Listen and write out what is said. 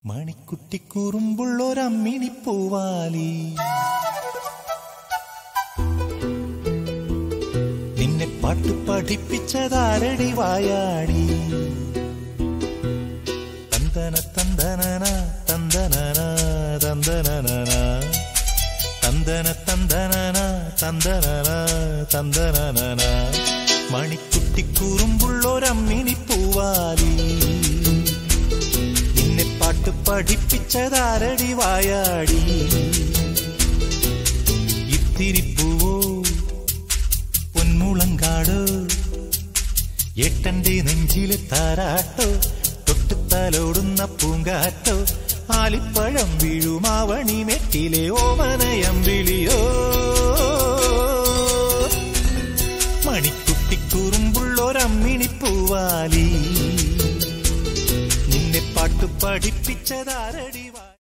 മണിക്കുട്ടിക്കുറുമ്പുള്ളൊരമ്മിണി പൂവാലി നിന്നെ പാട്ട് പഠിപ്പിച്ചതാരടി വായാടി തന്തന തന്തനന തന്തനന തന്തനന തന്തന തന്തനന തന്തനന തന്തനന മണിക്കുട്ടിക്കുറുമ്പുള്ളൊരമ്മിണി പൂവാലി നിന്നെ പാട്ട് പഠിപ്പിച്ചതാരടി വായാടി ഇത്തിരി പൂവോ പൊന്മുളങ്കാടോ ഏട്ടന്റെ നെഞ്ചിലെ താരാട്ടോ തൊട്ടുത്തലോടുന്ന പൂങ്കാറ്റോ ആലിപ്പഴം വീഴുമാവണി മെറ്റിലെ ഓമനയം വിളിയോ മണിക്കുട്ടിക്കുറുമ്പുള്ളൊരമ്മിണി പൂവാലി നിന്നെ പാട്ട് പഠിപ്പിച്ചതാരടി വാ